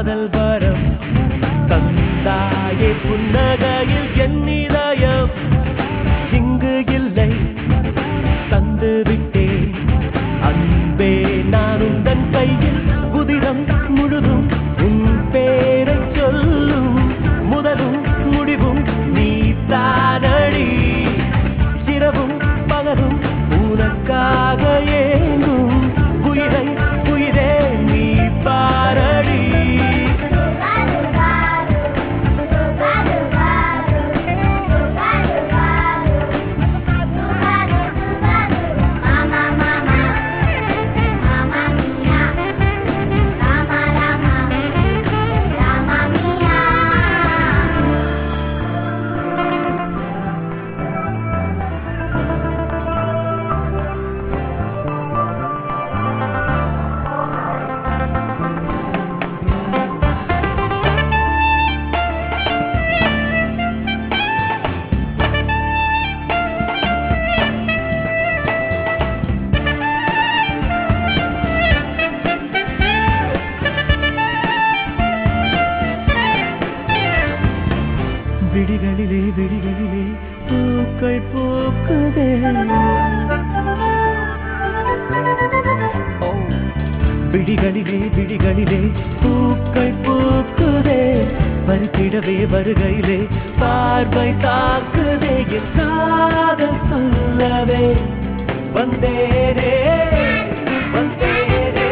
காதல் வரம் தந்தாயே புன்னகையில் என் இதயம் இங்கு இல்லை தந்து விட்டேன் அன்பே நான் உந்தன் கையில் குதிரம் முழுதும் உன் பேரைச் சொல்லும் முதலும் முடிவும் நீ தானடி இரவும் பகலும் உனக்காக ஏங்கும் உயிரை உயிரே நீ பாரடி விடிகளிலே விடிகளிலே பூக்கள் பூக்குதே ஓ, விடிகளிலே விடிகளிலே பூக்கள் பூக்குதே வருத்திடவே வருகையிலே பார்வை தாக்குதே என் காதல் சொல்லவே வந்தேனே வந்தேனே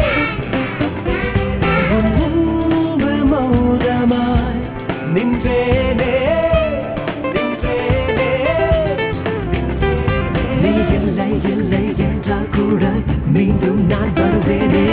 உன் முன்பு மௌனமாய் நின்றேனே நின்றேனே நீ இல்லை இல்லை என்றால் கூட மீண்டும் நான் வருவேனே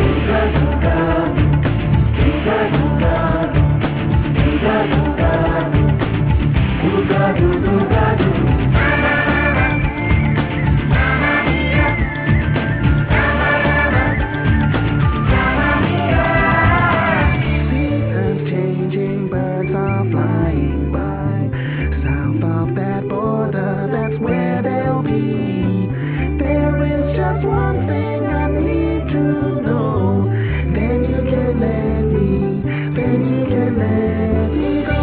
Seasons changing, birds are flying by. South of that border, that's where they'll be. There is just one thing I need to know. Then you can let me, then you can let me go.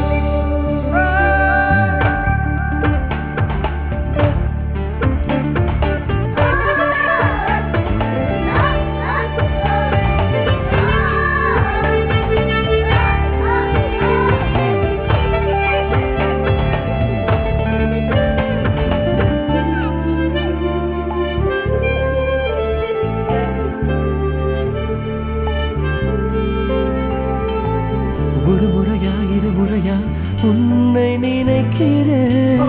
ஒரு முறையா இரு முறையா உன்னை நினைக்கிறேன்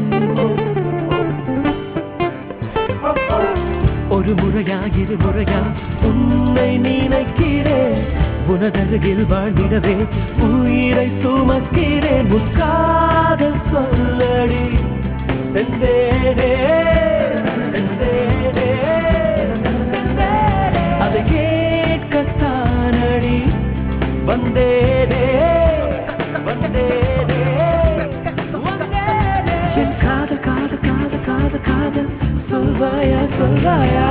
ஒரு முறையா இரு முறையா உன்னை நினைக்கிறேன் உனதருகில் வாழ்ந்திடவே உயிரை சுமக்கிறேன் உன் காதல் சொல்லடி செந்தேனே செந்தேனே அதை கேட்கத்தானடி வந்தேனே வந்தேனே வந்தேனே. என் காதல் காதல் காதல் காதல் காதல் சொல்வாயா சொல்வாயா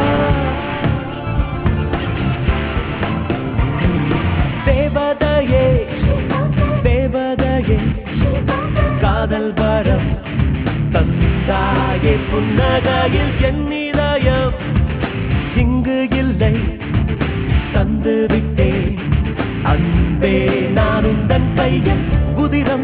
தேவதையே தேவதையே காதல் வரம் தந்தாயே புன்னகையில் என் இதயம் இங்கு இல்லை தந்து விட்டேன் அன்பே நான் உந்தன் கையில் குதிரை